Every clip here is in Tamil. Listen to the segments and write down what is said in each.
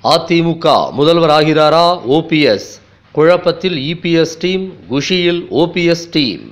அதிமுக முதல்வர் ஆகிறாரா ஓபிஎஸ் குழப்பத்தில் இபிஎஸ் டீம் குஷியில் ஓபிஎஸ் டீம்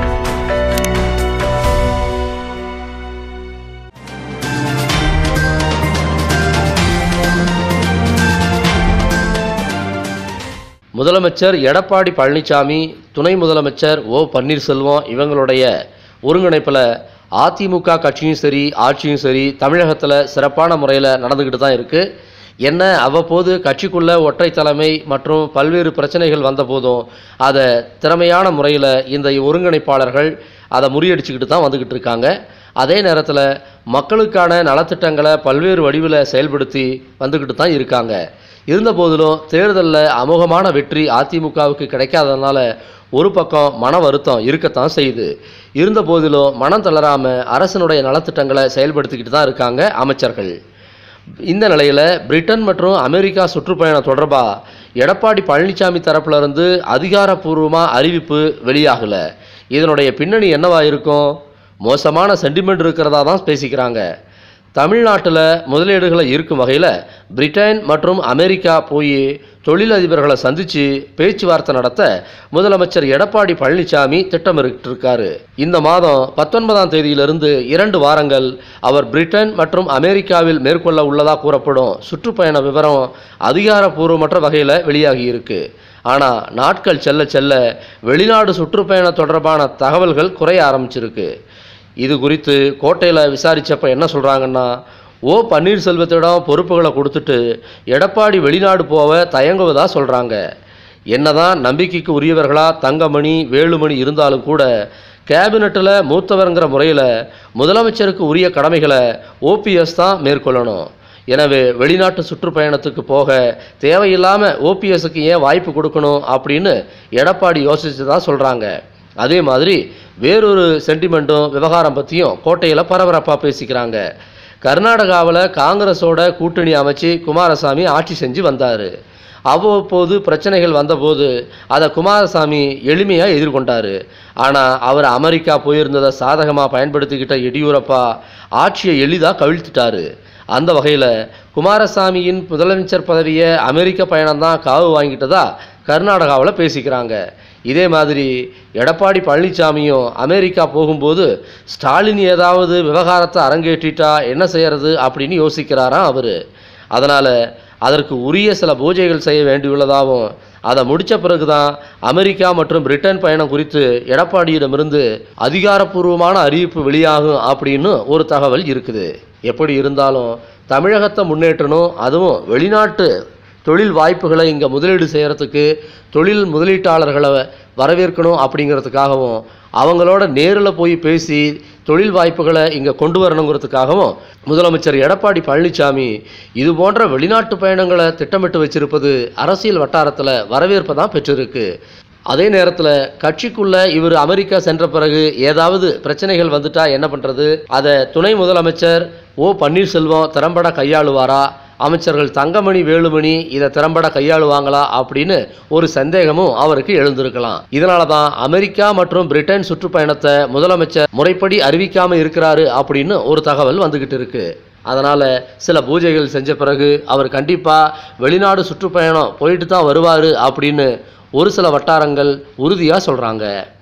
முதலமைச்சர் எடப்பாடி பழனிசாமி துணை முதலமைச்சர் ஓ பன்னீர்செல்வம் இவங்களுடைய ஒருங்கிணைப்பில் அதிமுக கட்சியும் சரி ஆட்சியும் சரி தமிழகத்தில் சிறப்பான முறையில் நடந்துக்கிட்டு தான் இருக்குது என்ன அவ்வப்போது கட்சிக்குள்ள ஒற்றை தலைமை மற்றும் பல்வேறு பிரச்சனைகள் வந்தபோதும் அதை திறமையான முறையில் இந்த ஒருங்கிணைப்பாளர்கள் அதை முறியடிச்சுக்கிட்டு தான் வந்துக்கிட்டு இருக்காங்க அதே நேரத்தில் மக்களுக்கான நலத்திட்டங்களை பல்வேறு வடிவில் செயல்படுத்தி வந்துக்கிட்டு தான் இருக்காங்க இருந்த போதிலும் தேர்தலில் அமோகமான வெற்றி அதிமுகவுக்கு கிடைக்காததுனால ஒரு பக்கம் மன வருத்தம் இருக்கத்தான் செய்யுது இருந்த போதிலும் மனம் தளராமல் அரசனுடைய நலத்திட்டங்களை செயல்படுத்திக்கிட்டு தான் இருக்காங்க அமைச்சர்கள் இந்த நிலையில் பிரிட்டன் மற்றும் அமெரிக்கா சுற்றுப்பயணம் தொடர்பாக எடப்பாடி பழனிசாமி தரப்புல இருந்து அதிகாரப்பூர்வமாக அறிவிப்பு வெளியாகலை இதனுடைய பின்னணி என்னவா இருக்கும் மோசமான சென்டிமெண்ட் இருக்கிறதா தான் பேசிக்கிறாங்க தமிழ்நாட்டில் முதலீடுகளை இருக்கும் வகையில் பிரிட்டன் மற்றும் அமெரிக்கா போய் தொழிலதிபர்களை சந்தித்து பேச்சுவார்த்தை நடத்த முதலமைச்சர் எடப்பாடி பழனிசாமி திட்டமிட்டிருக்காரு இந்த மாதம் பத்தொன்பதாம் தேதியிலிருந்து இரண்டு வாரங்கள் அவர் பிரிட்டன் மற்றும் அமெரிக்காவில் மேற்கொள்ள உள்ளதாக கூறப்படும் சுற்றுப்பயண விவரம் அதிகாரப்பூர்வமற்ற வகையில் வெளியாகி இருக்கு ஆனால் நாட்கள் செல்ல செல்ல வெளிநாடு சுற்றுப்பயணம் தொடர்பான தகவல்கள் குறைய ஆரம்பிச்சிருக்கு இது குறித்து கோட்டையில் விசாரித்தப்ப என்ன சொல்கிறாங்கன்னா ஓ பன்னீர்செல்வத்திடம் பொறுப்புகளை கொடுத்துட்டு எடப்பாடி வெளிநாடு போக தயங்குவதா சொல்கிறாங்க என்னதான் நம்பிக்கைக்கு உரியவர்களாக தங்கமணி வேலுமணி இருந்தாலும் கூட கேபினட்டில் மூத்தவருங்கிற முறையில் முதலமைச்சருக்கு உரிய கடமைகளை ஓபிஎஸ் தான் மேற்கொள்ளணும் எனவே வெளிநாட்டு சுற்றுப்பயணத்துக்கு போக தேவையில்லாமல் ஓபிஎஸ்க்கு ஏன் வாய்ப்பு கொடுக்கணும் அப்படின்னு எடப்பாடி யோசிச்சு தான் சொல்கிறாங்க அதே மாதிரி வேறொரு சென்டிமெண்ட்டும் விவகாரம் பற்றியும் கோட்டையில் பரபரப்பாக பேசிக்கிறாங்க கர்நாடகாவில் காங்கிரஸோட கூட்டணி அமைச்சு குமாரசாமி ஆட்சி செஞ்சு வந்தார் அவ்வப்போது பிரச்சனைகள் வந்தபோது அதை குமாரசாமி எளிமையாக எதிர்கொண்டார் ஆனால் அவர் அமெரிக்கா போயிருந்ததை சாதகமாக பயன்படுத்திக்கிட்ட எடியூரப்பா ஆட்சியை எளிதாக கவிழ்த்துட்டாரு அந்த வகையில் குமாரசாமியின் முதலமைச்சர் பதவியை அமெரிக்க பயணம்தான் காவு வாங்கிட்டதா கர்நாடகாவில் பேசிக்கிறாங்க இதே மாதிரி எடப்பாடி பழனிசாமியும் அமெரிக்கா போகும்போது ஸ்டாலின் ஏதாவது விவகாரத்தை அரங்கேற்றிட்டா என்ன செய்யறது அப்படின்னு யோசிக்கிறாராம் அவர் அதனால் அதற்கு உரிய சில பூஜைகள் செய்ய வேண்டியுள்ளதாகவும் அதை முடித்த பிறகு தான் அமெரிக்கா மற்றும் பிரிட்டன் பயணம் குறித்து எடப்பாடியிடமிருந்து அதிகாரப்பூர்வமான அறிவிப்பு வெளியாகும் அப்படின்னு ஒரு தகவல் இருக்குது எப்படி இருந்தாலும் தமிழகத்தை முன்னேற்றணும் அதுவும் வெளிநாட்டு தொழில் வாய்ப்புகளை இங்கே முதலீடு செய்கிறதுக்கு தொழில் முதலீட்டாளர்களை வரவேற்கணும் அப்படிங்கிறதுக்காகவும் அவங்களோட நேரில் போய் பேசி தொழில் வாய்ப்புகளை இங்கே கொண்டு வரணுங்கிறதுக்காகவும் முதலமைச்சர் எடப்பாடி பழனிசாமி இது போன்ற வெளிநாட்டு பயணங்களை திட்டமிட்டு வச்சிருப்பது அரசியல் வட்டாரத்தில் வரவேற்பை தான் பெற்றிருக்கு அதே நேரத்தில் கட்சிக்குள்ள இவர் அமெரிக்கா சென்ற பிறகு ஏதாவது பிரச்சனைகள் வந்துட்டா என்ன பண்ணுறது அதை துணை முதலமைச்சர் ஓ பன்னீர்செல்வம் திறம்பட கையாளுவாரா அமைச்சர்கள் தங்கமணி வேலுமணி இதை திறம்பட கையாளுவாங்களா அப்படின்னு ஒரு சந்தேகமும் அவருக்கு எழுந்திருக்கலாம் இதனால தான் அமெரிக்கா மற்றும் பிரிட்டன் சுற்றுப்பயணத்தை முதலமைச்சர் முறைப்படி அறிவிக்காம இருக்கிறாரு அப்படின்னு ஒரு தகவல் வந்துகிட்டு இருக்கு அதனால் சில பூஜைகள் செஞ்ச பிறகு அவர் கண்டிப்பாக வெளிநாடு சுற்றுப்பயணம் போயிட்டு தான் வருவார் அப்படின்னு ஒரு சில வட்டாரங்கள் உறுதியாக சொல்கிறாங்க